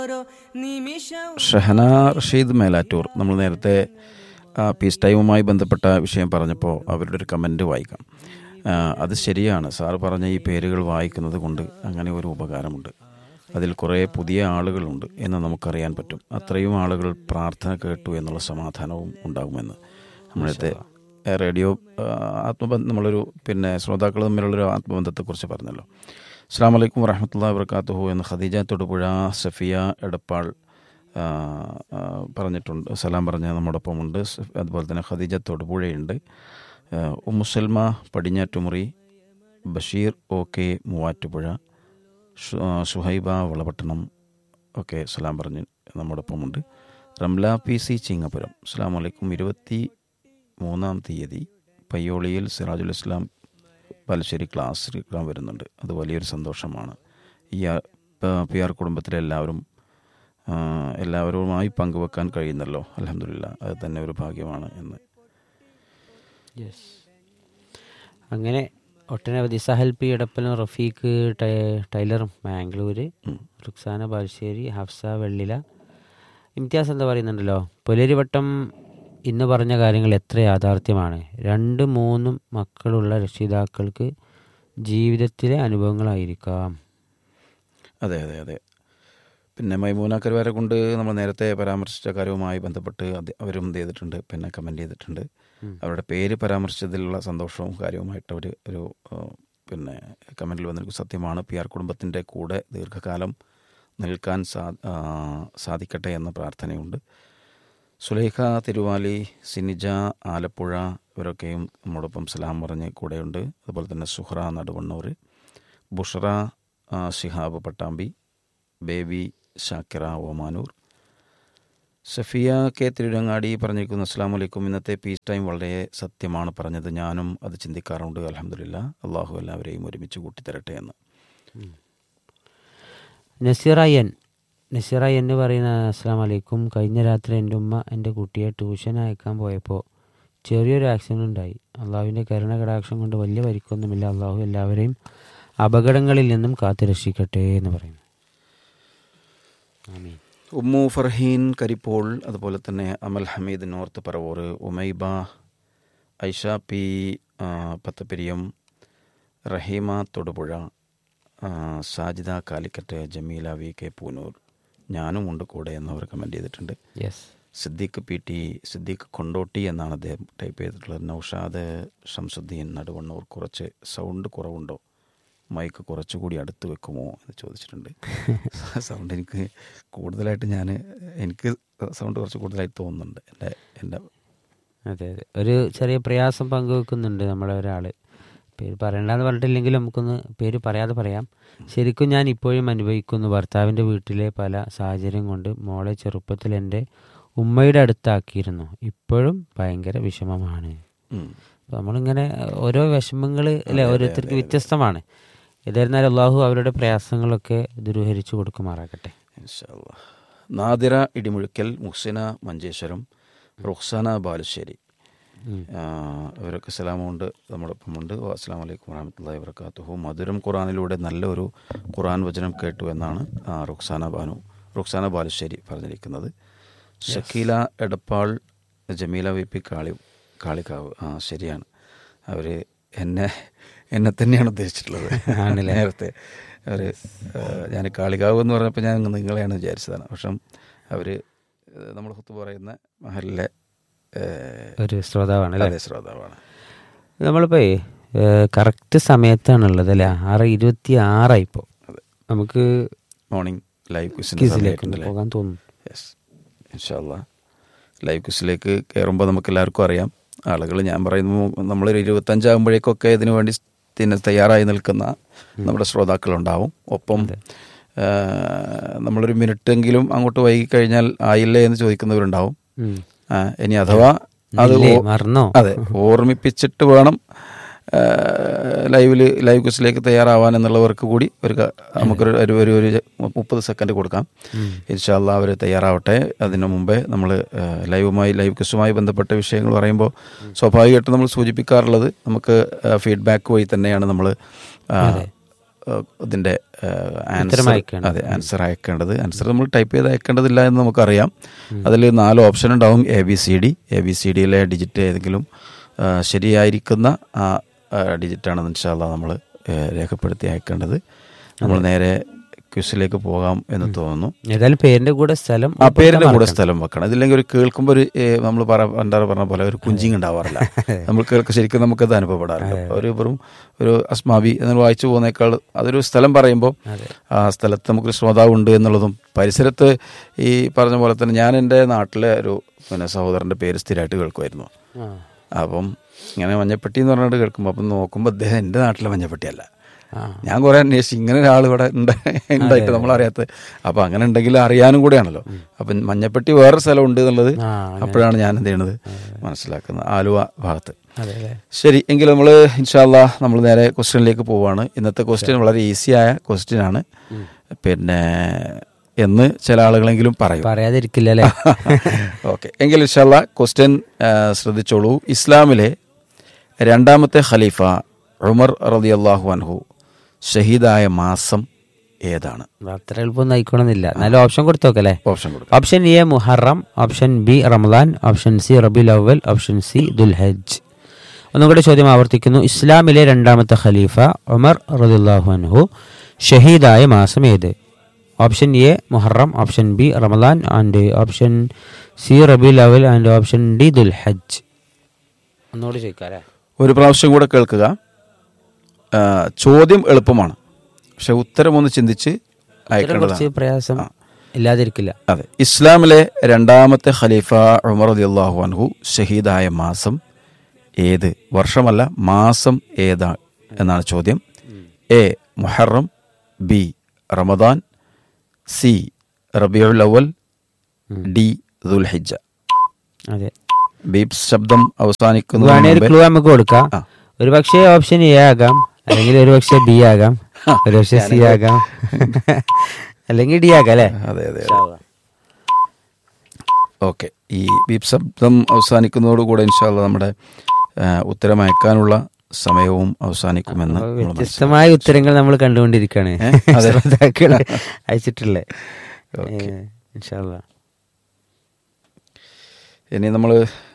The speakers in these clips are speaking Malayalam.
ഷഹന റഷീദ് മേലാറ്റൂർ നമ്മൾ നേരത്തെ ആ, പീസ് ടൈമുമായി ബന്ധപ്പെട്ട വിഷയം പറഞ്ഞപ്പോൾ അവരുടെ ഒരു കമൻറ്റ് വായിക്കാം ആ, അത് ശരിയാണ് സാർ പറഞ്ഞ ഈ പേരുകൾ വായിക്കുന്നത് കൊണ്ട് അങ്ങനെ ഒരു ഉപകാരമുണ്ട് അതിൽ കുറേ പുതിയ ആളുകളുണ്ട് എന്ന് നമുക്കറിയാൻ പറ്റും അത്രയും ആളുകൾ പ്രാർത്ഥന കേട്ടു എന്നുള്ള സമാധാനവും ഉണ്ടാകുമെന്ന് നമ്മളത്തെ റേഡിയോ ആ, ആത്മബന്ധം നമ്മളൊരു പിന്നെ ശ്രോതാക്കൾ തമ്മിലുള്ളൊരു ആത്മബന്ധത്തെക്കുറിച്ച് പറഞ്ഞല്ലോ അസ്സാം വലൈക്കും വറഹമത്തല്ലാ വർക്കാത്തുഹു എന്ന് ഖദീജ തൊടുപുഴ സഫിയ എടപ്പാൾ ആ, ആ, പറഞ്ഞിട്ടുണ്ട് സലാം പറഞ്ഞ നമ്മോടൊപ്പമുണ്ട് സ് അതുപോലെ തന്നെ ഖദീജ തൊടുപുഴയുണ്ട് ആ, ഉമ്മുസൽമ പടിഞ്ഞാറ്റുമുറി ബഷീർ ഒ കെ മൂവാറ്റുപുഴ ഷു- ആ, സുഹൈബ വളപട്ടണം ഒക്കെ സലാം പറഞ്ഞ് നമ്മോടൊപ്പമുണ്ട് റംല പി സി ചിങ്ങപുരം അസ്സാം വലൈക്കും ഇരുപത്തി മൂന്നാം തീയതി പയ്യോളിയിൽ സിറാജുൽ ഇസ്ലാം ബാലുശ്ശേരി ക്ലാസ് എടുക്കാൻ വരുന്നുണ്ട് അത് വലിയൊരു സന്തോഷമാണ് ഈ ആ- പ- പി ആർ കുടുംബത്തിലെ എല്ലാവരും ആ, എല്ലാവരുമായി പങ്കുവെക്കാൻ കഴിയുന്നല്ലോ അലഹമില്ല അത് തന്നെ ഒരു ഭാഗ്യമാണ് എന്ന് യെസ് അങ്ങനെ ഒട്ടനവധി സഹൽ പി എടപ്പലും റഫീഖ് ടൈ- ടൈലറും ബാംഗ്ലൂര് റുക്സാന ബാലുശ്ശേരി ഹഫ്സ വെള്ളില ഇംതിയാസ് എന്താ പറയുന്നുണ്ടല്ലോ പുലരിവട്ടം ഇന്ന് പറഞ്ഞ കാര്യങ്ങൾ എത്ര യാഥാർത്ഥ്യമാണ് രണ്ട് മൂന്നും മക്കളുള്ള രക്ഷിതാക്കൾക്ക് ജീവിതത്തിലെ അനുഭവങ്ങളായിരിക്കാം അതെ അതെ അതെ പിന്നെ മൈമൂന കരുവാരെ കൊണ്ട് നമ്മൾ നേരത്തെ പരാമർശിച്ച കാര്യവുമായി ബന്ധപ്പെട്ട് അത് അവരും എന്ത് ചെയ്തിട്ടുണ്ട് പിന്നെ കമൻറ്റ് ചെയ്തിട്ടുണ്ട് അവരുടെ പേര് പരാമർശിച്ചതിലുള്ള സന്തോഷവും കാര്യവുമായിട്ട് അവർ ഒരു ആ, പിന്നെ കമൻറ്റിൽ വന്നിരിക്കും സത്യമാണ് പി ആർ കുടുംബത്തിൻ്റെ കൂടെ ദീർഘകാലം നിൽക്കാൻ സാ ആ, സാധിക്കട്ടെ എന്ന പ്രാർത്ഥനയുണ്ട് സുലൈഖ തിരുവാലി സിനിജ ആലപ്പുഴ ഇവരൊക്കെയും നമ്മോടൊപ്പം സലാം പറഞ്ഞ് കൂടെയുണ്ട് അതുപോലെ തന്നെ സുഹ്റ നടുവണ്ണൂർ ബുഷറ ആ, ശിഹാബ് പട്ടാമ്പി ബേബി ഷാക്കിറ ഓമാനൂർ സഫിയ കെ തിരുരങ്ങാടി പറഞ്ഞിരിക്കുന്നു അസ്സാം വലൈക്കും ഇന്നത്തെ പീസ് ടൈം വളരെ സത്യമാണ് പറഞ്ഞത് ഞാനും അത് ചിന്തിക്കാറുണ്ട് അലഹമില്ല അള്ളാഹു എല്ലാവരെയും ഒരുമിച്ച് കൂട്ടിത്തരട്ടെ എന്ന് നസീറ എൻ നസീറ എന്ന് പറയുന്ന അസ്സാം വലൈക്കും കഴിഞ്ഞ രാത്രി എൻ്റെ ഉമ്മ എൻ്റെ കുട്ടിയെ ട്യൂഷൻ അയക്കാൻ പോയപ്പോൾ ചെറിയൊരു ആക്സിഡൻ്റ് ഉണ്ടായി അള്ളാഹുവിൻ്റെ കരുണ കടാക്ഷം കൊണ്ട് വലിയ പരിക്കൊന്നുമില്ല അള്ളാഹു എല്ലാവരെയും അപകടങ്ങളിൽ നിന്നും കാത്തു രക്ഷിക്കട്ടെ എന്ന് പറയുന്നു ആമീൻ ഉമ്മു ഫർഹീൻ കരിപ്പോൾ അതുപോലെ തന്നെ അമൽ ഹമീദ് നോർത്ത് പറവൂർ ഉമൈബ ഐഷ പി ആ, പത്തപ്പെരിയം റഹീമ തൊടുപുഴ ആ, സാജിദ കാലിക്കറ്റ് ജമീല വി കെ പൂനൂർ ഞാനും ഉണ്ട് കൂടെ എന്നവർ കമൻറ്റ് ചെയ്തിട്ടുണ്ട് yes Siddique P T Siddique Kondotty എന്നാണ് അദ്ദേഹം ടൈപ്പ് ചെയ്തിട്ടുള്ളത് നൗഷാദ് ഷംസുദ്ദീൻ നടുവണ്ണൂർ കുറച്ച് സൗണ്ട് കുറവുണ്ടോ മൈക്ക് കുറച്ചുകൂടി അടുത്ത് വെക്കുമോ എന്ന് ചോദിച്ചിട്ടുണ്ട് സൗണ്ട് എനിക്ക് കൂടുതലായിട്ട് ഞാൻ എനിക്ക് സൗണ്ട് കുറച്ച് കൂടുതലായിട്ട് തോന്നുന്നുണ്ട് എൻ്റെ എൻ്റെ അതെ അതെ ഒരു ചെറിയ പ്രയാസം പങ്കുവെക്കുന്നുണ്ട് നമ്മളെ ഒരാൾ പേര് പറയണ്ടെന്ന് പറഞ്ഞിട്ടില്ലെങ്കിലും നമുക്കൊന്ന് പേര് പറയാതെ പറയാം ശരിക്കും ഞാൻ ഇപ്പോഴും അനുഭവിക്കുന്നു ഭർത്താവിൻ്റെ വീട്ടിലെ പല സാഹചര്യം കൊണ്ട് മോളെ ചെറുപ്പത്തിൽ എൻ്റെ ഉമ്മയുടെ അടുത്താക്കിയിരുന്നു ഇപ്പോഴും ഭയങ്കര വിഷമമാണ് ഉം. അപ്പോൾ നമ്മളിങ്ങനെ ഓരോ വിഷമങ്ങൾ അല്ലെ ഓരോരുത്തർക്ക് വ്യത്യസ്തമാണ് ഏതായിരുന്നാലും അള്ളാഹു അവരുടെ പ്രയാസങ്ങളൊക്കെ ദുരൂഹരിച്ചു കൊടുക്കുമാറാകട്ടെ ഇൻഷാ അല്ലാ. നാദിറ ഇടിമുഴുക്കൽ മുഹ്സിന മഞ്ചേശ്വരം റുഖ്സാന ബാലുശ്ശേരി ആ, ഇവരൊക്കെ സലാമുണ്ട് നമ്മോടൊപ്പമുണ്ട് അസ്സാം വലൈക്കും വറഹമത്തല്ലാ വർക്കാത്തുഹു മധുരം ഖുറാനിലൂടെ നല്ലൊരു ഖുറാൻ വചനം കേട്ടു എന്നാണ് ആ, റുഖ്സാന ബാനു റുഖ്സാന ബാലുശ്ശേരി പറഞ്ഞിരിക്കുന്നത് ഷക്കീല എടപ്പാൾ ജമീല വി പി കാളി കാളിക്കാവ് ആ ശരിയാണ് അവർ എന്നെ എന്നെ തന്നെയാണ് ഉദ്ദേശിച്ചിട്ടുള്ളത് ആണല്ലേ? നേരത്തെ അവർ ഞാൻ കാളികാവ് എന്ന് പറഞ്ഞപ്പോൾ ഞാൻ നിങ്ങളെയാണ് വിചാരിച്ചതാണ് പക്ഷെ അവർ നമ്മൾ കുത്തു പറയുന്ന മഹലിലെ ഏഹ്, ഒരു ശ്രോതാവാണ് അല്ലേ അതേ ശ്രോതാവാണ് നമ്മളിപ്പോൾ കറക്റ്റ് സമയത്താണുള്ളത് അല്ലേ ആറ് ഇരുപത്തി ആറായി ഇപ്പോൾ അതെ നമുക്ക് മോർണിംഗ് ലൈവ് ക്വിസിൻ്റെ ക്വിസിലേക്ക് ഒന്ന് പോകാൻ തോന്നുന്നു യെസ് ഇൻഷാല്ല ലൈവ് ക്വിസിലേക്ക് കയറുമ്പോൾ നമുക്ക് എല്ലാവർക്കും അറിയാം ആളുകൾ ഞാൻ പറയുന്നു നമ്മളൊരു ഇരുപത്തഞ്ചാകുമ്പോഴേക്കൊക്കെ ഇതിനു വേണ്ടി പിന്നെ തയ്യാറായി നിൽക്കുന്ന നമ്മുടെ ശ്രോതാക്കളുണ്ടാവും ഒപ്പം ആ, നമ്മളൊരു മിനിറ്റെങ്കിലും അങ്ങോട്ട് വൈകി കഴിഞ്ഞാൽ ആയില്ലേ എന്ന് ചോദിക്കുന്നവരുണ്ടാവും ഉം. ആ, ഇനി അഥവാ അത് ഇല്ലേ, ഓ- മറന്നോ അതെ ഓർമ്മിപ്പിച്ചിട്ട് വേണം ലൈവിൽ ലൈവ് ക്വിസിലേക്ക് തയ്യാറാവാൻ എന്നുള്ളവർക്ക് കൂടി ഒരു ക- നമുക്കൊരു ഒരു ഒരു ഒരു മുപ്പത് സെക്കൻഡ് കൊടുക്കാം ഇൻഷാല്ല അവർ തയ്യാറാവട്ടെ അതിനു മുമ്പേ നമ്മൾ ലൈവുമായി ലൈവ് ക്വിസുമായി ബന്ധപ്പെട്ട വിഷയങ്ങൾ പറയുമ്പോൾ സ്വാഭാവികമായിട്ടും നമ്മൾ സൂചിപ്പിക്കാറുള്ളത് നമുക്ക് ഫീഡ്ബാക്ക് വഴി തന്നെയാണ് നമ്മൾ ഏഹ്, ഇതിൻ്റെ ഏഹ്, ആൻസർ ഉത്തരം അയക്കേണ്ടത്. അതെ ആൻസർ അയക്കേണ്ടത് ആൻസർ നമ്മൾ ടൈപ്പ് ചെയ്ത് അയക്കേണ്ടതില്ല എന്ന് നമുക്കറിയാം അതിൽ നാല് ഓപ്ഷൻ ഉണ്ടാവും A B C D A B C ഡിയിലെ ഡിജിറ്റ് ഏതെങ്കിലും ആ, ശരിയായിരിക്കുന്ന ആ ഡിജിറ്റാണ് ഇൻഷാല്ല നമ്മൾ രേഖപ്പെടുത്തി അയക്കേണ്ടത് നമ്മൾ നേരെ ക്വിസിലേക്ക് പോകാം എന്ന് തോന്നുന്നു ഏതായാലും പേരിന്റെ കൂടെ സ്ഥലം ആ പേരിന്റെ കൂടെ സ്ഥലം വെക്കണം ഇതില്ലെങ്കിൽ ഒരു കേൾക്കുമ്പോൾ ഒരു നമ്മൾ പറ പണ്ടാറ് പറഞ്ഞ പോലെ ഒരു കുഞ്ചിങ് ഉണ്ടാവാറില്ല നമ്മൾ കേൾക്ക ശരിക്കും നമുക്കത് അനുഭവപ്പെടാറില്ല ഒരു വെറും ഒരു അസ്മാവി എന്ന് വായിച്ചു പോകുന്നേക്കാൾ അതൊരു സ്ഥലം പറയുമ്പോൾ ആ സ്ഥലത്ത് നമുക്കൊരു ശ്രോതാവ് ഉണ്ട് എന്നുള്ളതും പരിസരത്ത് ഈ പറഞ്ഞ പോലെ തന്നെ ഞാൻ എൻ്റെ നാട്ടിലെ ഒരു പിന്നെ സഹോദരൻ്റെ പേര് സ്ഥിരമായിട്ട് കേൾക്കുമായിരുന്നു ആ. അപ്പം ഇങ്ങനെ മഞ്ഞപ്പെട്ടി എന്ന് പറഞ്ഞിട്ട് കേൾക്കുമ്പോൾ അപ്പം നോക്കുമ്പോൾ അദ്ദേഹം എൻ്റെ നാട്ടിലെ മഞ്ഞപ്പെട്ടിയല്ല ആ. ഞാൻ കുറെ അന്വേഷിച്ചു ഇങ്ങനെ ഒരാൾ ഇവിടെ ഉണ്ട് ഉണ്ടായിട്ട് നമ്മളറിയാത്ത അപ്പൊ അങ്ങനെ ഉണ്ടെങ്കിൽ അറിയാനും കൂടെയാണല്ലോ അപ്പം മഞ്ഞപ്പെട്ടി വേറെ സ്ഥലം ഉണ്ട് എന്നുള്ളത് ആ, അപ്പോഴാണ് ഞാൻ എന്ത് ചെയ്യണത് മനസ്സിലാക്കുന്നത് ആലുവ ഭാഗത്ത് അതെ അല്ലേ ശരി എങ്കിൽ നമ്മൾ ഇൻഷാല്ല നമ്മൾ നേരെ ക്വസ്റ്റ്യനിലേക്ക് പോവാണ് ഇന്നത്തെ ക്വസ്റ്റ്യൻ വളരെ ഈസി ആയ ക്വസ്റ്റ്യൻ ആണ് പിന്നെ എന്ന് ചില ആളുകളെങ്കിലും പറയും പറയാതിരിക്കില്ല അല്ലേ ഓക്കെ എങ്കിൽ ഇൻഷാല്ല ക്വസ്റ്റ്യൻ ശ്രദ്ധിച്ചോളൂ ഇസ്ലാമിലെ രണ്ടാമത്തെ ഖലീഫ ഉമർ റളിയല്ലാഹു അൻഹു ഷഹീദായ മാസം ഏതാണ് അത്ര എളുപ്പമൊന്നും ആയിക്കോണമെന്നില്ല എന്നാലും ഓപ്ഷൻ കൊടുത്തോക്കല്ലേ ഓപ്ഷൻ കൊടുക്കുക option A Muharram option B Ramadan option C Rabiul Awwal option C Dhul Hijjah ഒന്നും കൂടെ ചോദ്യം ആവർത്തിക്കുന്നു ഇസ്ലാമിലെ രണ്ടാമത്തെ ഖലീഫ ഉമർ റദില്ലാഹു അൻഹു ഷഹീദായ മാസം ഏത് option A Muharram option B Ramadan and option C Rabiul Awwal and option D Dhul Hijjah ഒന്നുകൂടി ചോദിക്കാല്ലേ ഒരു പ്രാവശ്യം കൂടെ കേൾക്കുക ആ, ചോദ്യം എളുപ്പമാണ് പക്ഷെ ഉത്തരം ഒന്ന് ചിന്തിച്ച് കുറച്ച് അയക്കേണ്ടതാണ് പ്രയാസം ഇല്ലാതിരിക്കില്ല അതെ ഇസ്ലാമിലെ രണ്ടാമത്തെ ഖലീഫ ഉമർ റളിയല്ലാഹു അൻഹു ഷഹീദായ മാസം ഏത് വർഷമല്ല മാസം ഏതാ എന്നാണ് ചോദ്യം A Muharram B Ramadan C Rabiul Awwal D Dhul Hijjah അതെ ബീപ് ശബ്ദം അവസാനിക്കുന്നു വേണേ ഒരു ക്ലൂ നമുക്ക് കൊടുക്കാം ആ. ഒരു പക്ഷേ ഓപ്ഷൻ എ ആകാം അല്ലെങ്കിൽ ഒരു പക്ഷേ ബി ആകാം ഒരു പക്ഷേ സി ആകാം അല്ലെങ്കിൽ ഡി ആകാം അല്ലേ അതെ അതെ ഓക്കെ ഈ ബീപ് ശബ്ദം അവസാനിക്കുന്നതോടുകൂടെ ഇൻഷാല്ല നമ്മുടെ ആ, ഉത്തരം അയക്കാനുള്ള സമയവും അവസാനിക്കുമെന്ന് നമ്മൾ മനസ്സിലാക്കി. വ്യത്യസ്തമായ ഉത്തരങ്ങൾ നമ്മൾ കണ്ടുകൊണ്ടിരിക്കുകയാണ് ഏ? അതെ. ശ്രോതാക്കള് അയച്ചിട്ടുള്ളേ ഓക്കെ. ഏ, ഇൻഷാല്ലാ. ഇനി നമ്മൾ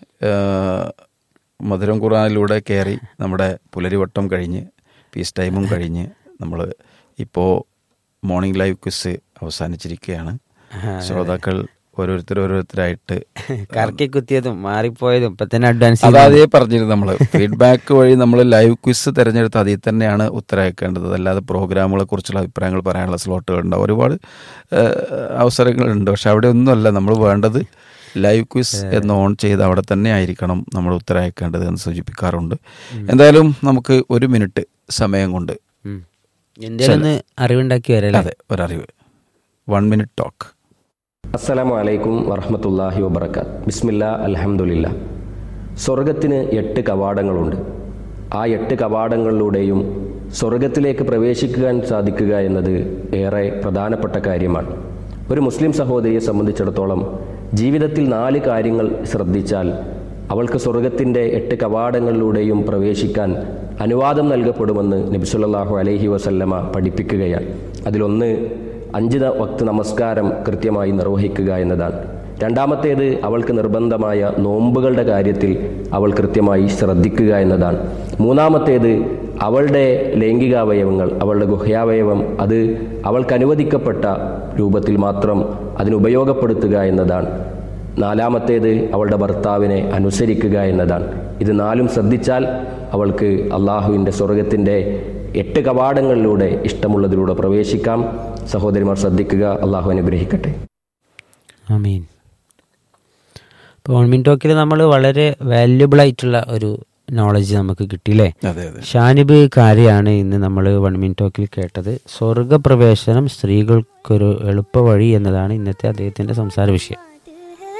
മധുരം ഖുറാനിലൂടെ കയറി നമ്മുടെ പുലരിവട്ടം കഴിഞ്ഞ് പീസ് ടൈമും കഴിഞ്ഞ് നമ്മൾ ഇപ്പോൾ മോർണിംഗ് ലൈവ് ക്വിസ് അവസാനിച്ചിരിക്കുകയാണ് ശ്രോതാക്കൾ ഓരോരുത്തർ ഓരോരുത്തരായിട്ട് കറക്കി കുത്തിയതും മാറിപ്പോയതും ഇപ്പൊ തന്നെ അഡ്വാൻസ് അതാദ്യേ പറഞ്ഞിരുന്നു നമ്മൾ ഫീഡ്ബാക്ക് വഴി നമ്മൾ ലൈവ് ക്വിസ് തിരഞ്ഞെടുത്ത് അതിൽ തന്നെയാണ് ഉത്തരം അയക്കേണ്ടത് അല്ലാതെ പ്രോഗ്രാമുകളെ കുറിച്ചുള്ള അഭിപ്രായങ്ങൾ പറയാനുള്ള സ്ലോട്ടുകൾ ഉണ്ടാവും ഒരുപാട് ഏഹ്, അവസരങ്ങളുണ്ട് പക്ഷെ അവിടെ ഒന്നുമല്ല നമ്മൾ വേണ്ടത് ലൈവ് ക്വിസ് എന്ന് ഓൺ ചെയ്ത് അവിടെ തന്നെ ആയിരിക്കണം നമ്മൾ ഉത്തരം അയക്കേണ്ടത് എന്ന് സൂചിപ്പിക്കാറുണ്ട് എന്തായാലും നമുക്ക് ഒരു മിനിറ്റ് സമയം കൊണ്ട് എന്തെങ്കിലും ഒന്ന് അറിവുണ്ടാക്കി വരല്ലേ അതെ ഒരറിവ് വൺ മിനിറ്റ് ടോക്ക് അസ്സലാമു അലൈക്കും വറഹമത്തല്ലാഹി വബർക്കാത്ത് ബിസ്മില്ല അൽഹംദുലില്ല സ്വർഗത്തിന് എട്ട് കവാടങ്ങളുണ്ട് ആ എട്ട് കവാടങ്ങളിലൂടെയും സ്വർഗത്തിലേക്ക് പ്രവേശിക്കാൻ സാധിക്കുക എന്നത് ഏറെ പ്രധാനപ്പെട്ട കാര്യമാണ് ഒരു മുസ്ലിം സഹോദരിയെ സംബന്ധിച്ചിടത്തോളം ജീവിതത്തിൽ നാല് കാര്യങ്ങൾ ശ്രദ്ധിച്ചാൽ അവൾക്ക് സ്വർഗത്തിൻ്റെ എട്ട് കവാടങ്ങളിലൂടെയും പ്രവേശിക്കാൻ അനുവാദം നൽകപ്പെടുമെന്ന് നബിസുല്ലാഹു അലൈഹി വസല്ലമ പഠിപ്പിക്കുകയാണ് അതിലൊന്ന് അഞ്ച് ന- വക്ത് നമസ്കാരം കൃത്യമായി നിർവഹിക്കുക എന്നതാണ് രണ്ടാമത്തേത് അവൾക്ക് നിർബന്ധമായ നോമ്പുകളുടെ കാര്യത്തിൽ അവൾ കൃത്യമായി ശ്രദ്ധിക്കുക എന്നതാണ് മൂന്നാമത്തേത് അവളുടെ ലൈംഗികാവയവങ്ങൾ അവളുടെ ഗുഹ്യാവയവം അത് അവൾക്ക് അനുവദിക്കപ്പെട്ട രൂപത്തിൽ മാത്രം അതിനുപയോഗപ്പെടുത്തുക എന്നതാണ് നാലാമത്തേത് അവളുടെ ഭർത്താവിനെ അനുസരിക്കുക എന്നതാണ് ഇത് നാലും ശ്രദ്ധിച്ചാൽ അവൾക്ക് അള്ളാഹുവിൻ്റെ സ്വർഗത്തിൻ്റെ എട്ട് കവാടങ്ങളിലൂടെ ഇഷ്ടമുള്ളതിലൂടെ പ്രവേശിക്കാം സഹോദരിമാർ ശ്രദ്ധിക്കുക അള്ളാഹു അനുഗ്രഹിക്കട്ടെ ആമീൻ ഇപ്പോൾ ഓൺമിൻ ടോക്കിൽ നമ്മൾ വളരെ വാല്യുബിൾ ആയിട്ടുള്ള ഒരു നോളജ് നമുക്ക് കിട്ടിയില്ലേ അതെ അതെ ഷാനിബ് കാര്യമാണ് ഇന്ന് നമ്മൾ വൺ മിൻ ടോക്കിൽ കേട്ടത് സ്വർഗപ്രവേശനം സ്ത്രീകൾക്കൊരു എളുപ്പ വഴി എന്നതാണ് ഇന്നത്തെ അദ്ദേഹത്തിൻ്റെ സംസാര വിഷയം